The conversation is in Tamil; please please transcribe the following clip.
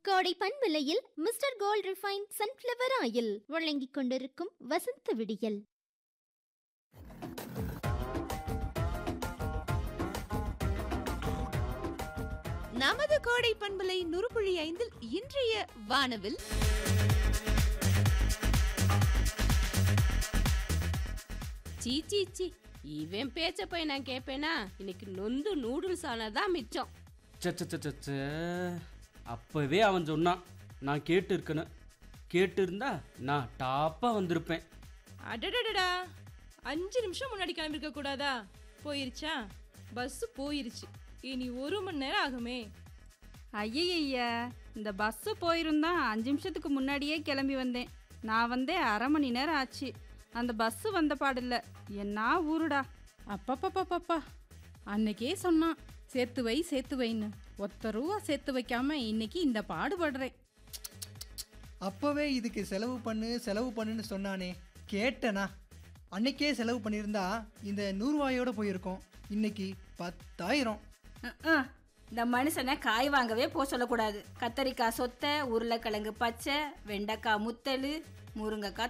கோடை பண்பலையில் mister gold refine sunflower oil வழங்கிக் கொண்டிருக்கும் வசந்த விடியல் நமது கோடை பண்பலை நுறுப்புழி ஐந்தில் இன்றைய வானவில் சீ சீ சீ இவன் பேச்ச போய் நான் கேட்பேனா இன்னைக்கு நொந்து நூடுல்ஸ் ஆனதான் மிச்சம் சச்சச்சச்ச அப்பவே அவன் சொன்னான் நான் கேட்டு இருக்கணும் கேட்டு இருந்தா நான் டாப்பா வந்திருப்பேன் அடடடடா அஞ்சு நிமிஷம் முன்னாடி கிளம்பிருக்க கூடாதா போயிருச்சா பஸ் போயிருச்சு இனி ஒரு மணி நேரம் ஆகுமே ஐயய்யா இந்த பஸ்ஸு போயிருந்தா அஞ்சு நிமிஷத்துக்கு முன்னாடியே கிளம்பி வந்தேன் நான் வந்தே அரை மணி நேரம் ஆச்சு அந்த பஸ்ஸு வந்த பாடில்ல என்ன ஊருடா அப்பப்பப்பப்பா அன்னைக்கே சொன்னான் சேர்த்து வை சேர்த்து வைன்னு ஒத்த ரூபா சேர்த்து வைக்காம இன்னைக்கு இந்த பாடுபடுறேன் அப்போவே இதுக்கு செலவு பண்ணு செலவு பண்ணுன்னு சொன்னானே கேட்டனா அன்னைக்கே செலவு பண்ணியிருந்தா இந்த நூறுவாயோட போயிருக்கோம் இன்னைக்கு பத்தாயிரம் அஹ், இந்த மனுஷனை காய் வாங்கவே போக சொல்லக்கூடாது கத்தரிக்காய் சொத்தை உருளைக்கிழங்கு பச்சை வெண்டைக்காய் முத்தல் முருங்கைக்காய்